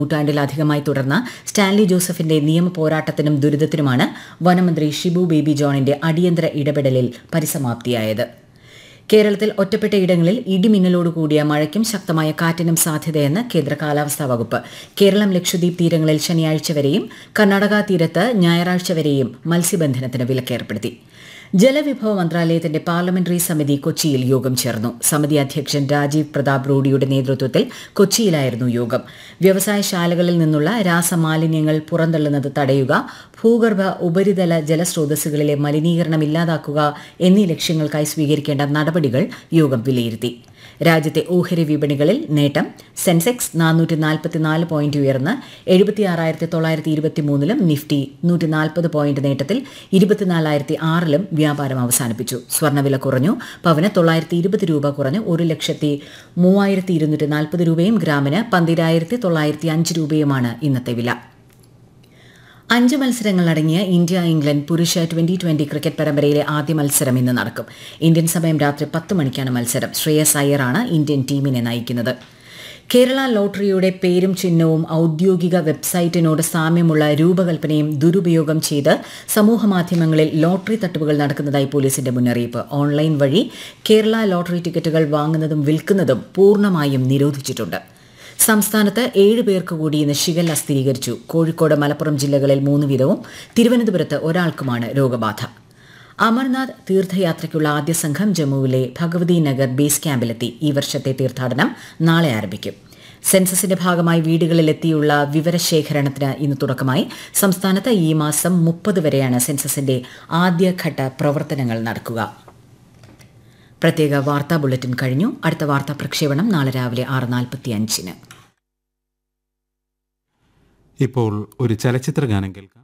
നൂറ്റാണ്ടിലധികമായി തുടർന്ന സ്റ്റാൻലി ജോസഫിന്റെ നിയമ പോരാട്ടത്തിനും ദുരിതത്തിനുമാണ് വനമന്ത്രി ഷിബു ബേബി ജോണിന്റെ അടിയന്തര ഇടപെടലിൽ പരിസമാപ്തിയായത് കേരളത്തിൽ ഒറ്റപ്പെട്ട ഇടങ്ങളിൽ ഇടിമിന്നലോടുകൂടിയ മഴയ്ക്കും ശക്തമായ കാറ്റിനും സാധ്യതയെന്ന് കേന്ദ്ര കാലാവസ്ഥാ വകുപ്പ് കേരളം ലക്ഷദ്വീപ് തീരങ്ങളിൽ ശനിയാഴ്ച വരെയും കർണാടക തീരത്ത് ഞായറാഴ്ച വരെയും മത്സ്യബന്ധനത്തിന് വിലക്കേർപ്പെടുത്തി ജലവിഭവ മന്ത്രാലയത്തിന്റെ പാർലമെന്ററി സമിതി കൊച്ചിയിൽ യോഗം ചേർന്നു സമിതി അധ്യക്ഷൻ രാജീവ് പ്രതാപ് റൂഡിയുടെ നേതൃത്വത്തിൽ കൊച്ചിയിലായിരുന്നു യോഗം വ്യവസായശാലകളിൽ നിന്നുള്ള രാസമാലിന്യങ്ങൾ പുറന്തള്ളുന്നത് തടയുക ഭൂഗർഭ ഉപരിതല ജലസ്രോതസ്സുകളിലെ മലിനീകരണം ഇല്ലാതാക്കുക എന്നീ ലക്ഷ്യങ്ങൾക്കായി സ്വീകരിക്കേണ്ട നടപടികൾ യോഗം വിലയിരുത്തി രാജ്യത്തെ ഓഹരി വിപണികളിൽ നേട്ടം സെൻസെക്സ് നാനൂറ്റി നാൽപ്പത്തിനാല് പോയിന്റ് ഉയർന്ന് എഴുപത്തിയാറായിരത്തി തൊള്ളായിരത്തി ഇരുപത്തിമൂന്നിലും നിഫ്റ്റി നൂറ്റി നാൽപ്പത് പോയിന്റ് നേട്ടത്തിൽ ഇരുപത്തിനാലായിരത്തി ആറിലും വ്യാപാരം അവസാനിപ്പിച്ചു സ്വർണ്ണവില കുറഞ്ഞു പവന് തൊള്ളായിരത്തി ഇരുപത് രൂപ കുറഞ്ഞ് ഒരു ലക്ഷത്തി മൂവായിരത്തി ഇരുന്നൂറ്റി നാൽപ്പത് രൂപയും ഗ്രാമിന് പന്തിരായിരത്തി തൊള്ളായിരത്തി അഞ്ച് രൂപയുമാണ് ഇന്നത്തെ വില അഞ്ച് മത്സരങ്ങൾ അടങ്ങിയ ഇന്ത്യ ഇംഗ്ലണ്ട് പുരുഷ ട്വന്റി ട്വന്റി ക്രിക്കറ്റ് പരമ്പരയിലെ ആദ്യ മത്സരം ഇന്ന് നടക്കും ഇന്ത്യൻ സമയം രാത്രി പത്ത് മണിക്കാണ് മത്സരം ശ്രേയസ് അയ്യറാണ് ഇന്ത്യൻ ടീമിനെ നയിക്കുന്നത് കേരള ലോട്ടറിയുടെ പേരും ചിഹ്നവും ഔദ്യോഗിക വെബ്സൈറ്റിനോട് സാമ്യമുള്ള രൂപകൽപ്പനയും ദുരുപയോഗം ചെയ്ത് സമൂഹമാധ്യമങ്ങളിൽ ലോട്ടറി തട്ടിപ്പുകൾ നടക്കുന്നതായി പോലീസിന്റെ മുന്നറിയിപ്പ് ഓൺലൈൻ വഴി കേരള ലോട്ടറി ടിക്കറ്റുകൾ വാങ്ങുന്നതും വിൽക്കുന്നതും പൂർണ്ണമായും നിരോധിച്ചിട്ടുണ്ട് സംസ്ഥാനത്ത് ഏഴ് പേർക്ക് കൂടി ഇന്ന് ഷിഗല്ല സ്ഥിരീകരിച്ചു കോഴിക്കോട് മലപ്പുറം ജില്ലകളിൽ മൂന്ന് വീതവും തിരുവനന്തപുരത്ത് ഒരാൾക്കുമാണ് രോഗബാധ അമർനാഥ് തീർത്ഥയാത്രയ്ക്കുള്ള ആദ്യ സംഘം ജമ്മുവിലെ ഭഗവതി നഗർ ബേസ് ക്യാമ്പിലെത്തി ഈ വർഷത്തെ തീർത്ഥാടനം നാളെ ആരംഭിക്കും സെൻസസിന്റെ ഭാഗമായി വീടുകളിലെത്തിയുള്ള വിവരശേഖരണത്തിന് ഇന്ന് തുടക്കമായി സംസ്ഥാനത്ത് ഈ മാസം മുപ്പത് വരെയാണ് സെൻസസിന്റെ ആദ്യഘട്ട പ്രവർത്തനങ്ങൾ നടക്കുക പ്രത്യേക വാർത്താ ബുള്ളറ്റിൻ കഴിഞ്ഞു അടുത്ത വാർത്താ പ്രക്ഷേപണം നാളെ രാവിലെ ആറ് നാൽപ്പത്തി അഞ്ചിന് ഇപ്പോൾ ഒരു ചലച്ചിത്ര ഗാനം കേൾക്കാം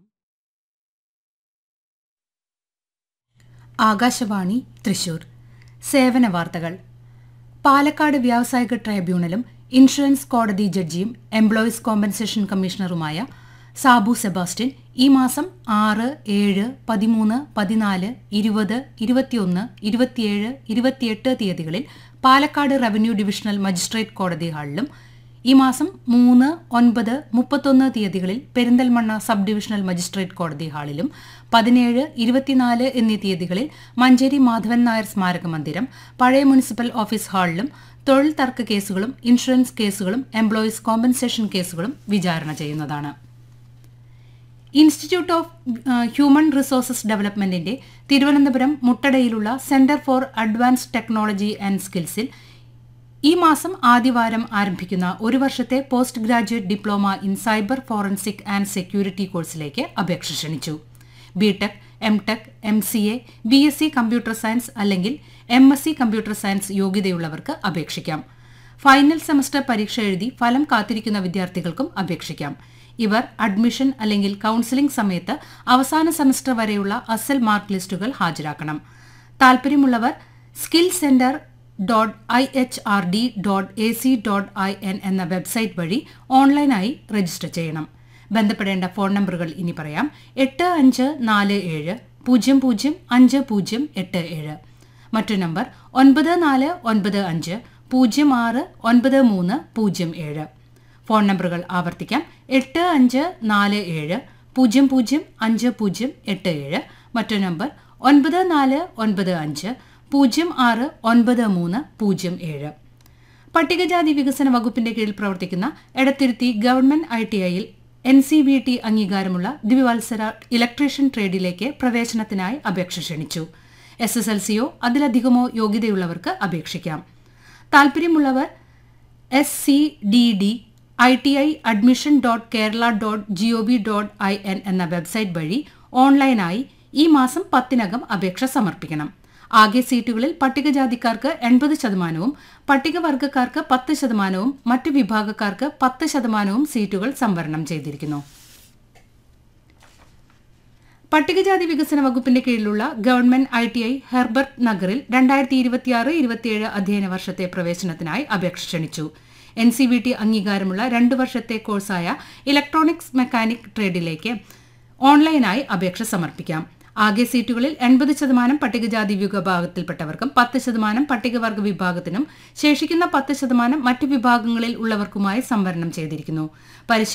ആകാശവാണി തൃശൂർ സേവന വാർത്തകൾ പാലക്കാട് വ്യാവസായിക ട്രൈബ്യൂണലും ഇൻഷുറൻസ് കോടതി ജഡ്ജിയും എംപ്ലോയീസ് കോമ്പൻസേഷൻ കമ്മീഷണറുമായ സാബു സെബാസ്റ്റ്യൻ ഈ മാസം ആറ് ഏഴ് പതിമൂന്ന് പതിനാല് ഇരുപത് ഇരുപത്തിയൊന്ന് ഇരുപത്തിയേഴ് ഇരുപത്തിയെട്ട് തീയതികളിൽ പാലക്കാട് റവന്യൂ ഡിവിഷണൽ മജിസ്ട്രേറ്റ് കോടതി ഹാളിലും ഈ മാസം മൂന്ന് ഒൻപത് മുപ്പത്തൊന്ന് തീയതികളിൽ പെരിന്തൽമണ്ണ സബ് ഡിവിഷണൽ മജിസ്ട്രേറ്റ് കോടതി ഹാളിലും പതിനേഴ് ഇരുപത്തിനാല് എന്നീ തീയതികളിൽ മഞ്ചേരി മാധവൻ നായർ സ്മാരക മന്ദിരം പഴയ മുനിസിപ്പൽ ഓഫീസ് ഹാളിലും തൊഴിൽ തർക്ക കേസുകളും ഇൻഷുറൻസ് കേസുകളും എംപ്ലോയീസ് കോമ്പൻസേഷൻ കേസുകളും വിചാരണ ചെയ്യുന്നതാണ് ഇൻസ്റ്റിറ്റ്യൂട്ട് ഓഫ് ഹ്യൂമൻ റിസോഴ്സസ് ഡെവലപ്മെന്റിന്റെ തിരുവനന്തപുരം മുട്ടടയിലുള്ള centre for advanced technology and സ്കിൽസിൽ ഈ മാസം ആദ്യവാരം ആരംഭിക്കുന്ന ഒരു വർഷത്തെ post graduate diploma in cyber forensic and security കോഴ്സിലേക്ക് അപേക്ഷ ക്ഷണിച്ചു B Tech M Tech M C A B S C computer science അല്ലെങ്കിൽ M S C computer science യോഗ്യതയുള്ളവർക്ക് അപേക്ഷിക്കാം ഫൈനൽ സെമസ്റ്റർ പരീക്ഷ എഴുതി ഫലം കാത്തിരിക്കുന്ന വിദ്യാർത്ഥികൾക്കും അപേക്ഷിക്കാം ഇവർ അഡ്മിഷൻ അല്ലെങ്കിൽ കൌൺസിലിംഗ് സമയത്ത് അവസാന സെമസ്റ്റർ വരെയുള്ള അസൽ മാർക്ക് ലിസ്റ്റുകൾ ഹാജരാക്കണം താൽപ്പര്യമുള്ളവർ skill centre dot I H R D dot A C dot I N എന്ന വെബ്സൈറ്റ് വഴി ഓൺലൈനായി രജിസ്റ്റർ ചെയ്യണം ബന്ധപ്പെടേണ്ട ഫോൺ നമ്പറുകൾ ഇനി പറയാം എട്ട് അഞ്ച് നാല് ഏഴ് പൂജ്യം പൂജ്യം അഞ്ച് പൂജ്യം എട്ട് ഏഴ് മറ്റൊരു നമ്പർ ഒൻപത് നാല് ഒൻപത് അഞ്ച് പൂജ്യം ആറ് ഒൻപത് മൂന്ന് പൂജ്യം ഏഴ് ഫോൺ നമ്പറുകൾ ആവർത്തിക്കാം എട്ട് അഞ്ച് നാല് ഏഴ് പൂജ്യം പൂജ്യം അഞ്ച് പൂജ്യം എട്ട് ഏഴ് മറ്റൊരു നമ്പർ ഒൻപത് നാല് ഒൻപത് അഞ്ച് പൂജ്യം ആറ് ഒൻപത് മൂന്ന് പൂജ്യം ഏഴ് പട്ടികജാതി വികസന വകുപ്പിന്റെ കീഴിൽ പ്രവർത്തിക്കുന്ന എടത്തിരുത്തി ഗവൺമെന്റ് ഐ ടി ഐയിൽ എൻ സി ബി ടി അംഗീകാരമുള്ള ദ്വിവത്സര ഇലക്ട്രീഷ്യൻ ട്രേഡിലേക്ക് പ്രവേശനത്തിനായി അപേക്ഷ ക്ഷണിച്ചു എസ് എസ് എൽ സിയോ അതിലധികമോ യോഗ്യതയുള്ളവർക്ക് അപേക്ഷിക്കാം താൽപ്പര്യമുള്ളവർ S C D D I T I admission dot Kerala dot G O V dot I N എന്ന വെബ്സൈറ്റ് വഴി ഓൺലൈനായി ഈ മാസം പത്തിനകം അപേക്ഷ സമർപ്പിക്കണം ആകെ സീറ്റുകളിൽ പട്ടികജാതിക്കാർക്ക് എൺപത് ശതമാനവും പട്ടികവർഗക്കാർക്ക് പത്ത് ശതമാനവും മറ്റു വിഭാഗക്കാർക്ക് പത്ത് ശതമാനവും സീറ്റുകൾ സംവരണം ചെയ്തിരിക്കുന്നു പട്ടികജാതി വികസന വകുപ്പിന്റെ കീഴിലുള്ള government I T I Herbert നഗറിൽ രണ്ടായിരത്തി ഇരുപത്തിയാറ് ഇരുപത്തിയേഴ് അധ്യയന വർഷത്തെ പ്രവേശനത്തിനായി അപേക്ഷ ക്ഷണിച്ചു എൻ സി ബി ടി അംഗീകാരമുള്ള രണ്ട് വർഷത്തെ കോഴ്സായ ഇലക്ട്രോണിക്സ് മെക്കാനിക് ട്രേഡിലേക്ക് ഓൺലൈനായി അപേക്ഷ സമർപ്പിക്കാം ആകെ സീറ്റുകളിൽ എൺപത് ശതമാനം പട്ടികജാതി വിഭാഗത്തിൽപ്പെട്ടവർക്കും പത്ത് ശതമാനം പട്ടികവർഗ വിഭാഗത്തിനും ശേഷിക്കുന്ന പത്ത് ശതമാനം മറ്റ് വിഭാഗങ്ങളിൽ ഉള്ളവർക്കുമായി സംവരണം ചെയ്തിരിക്കുന്നു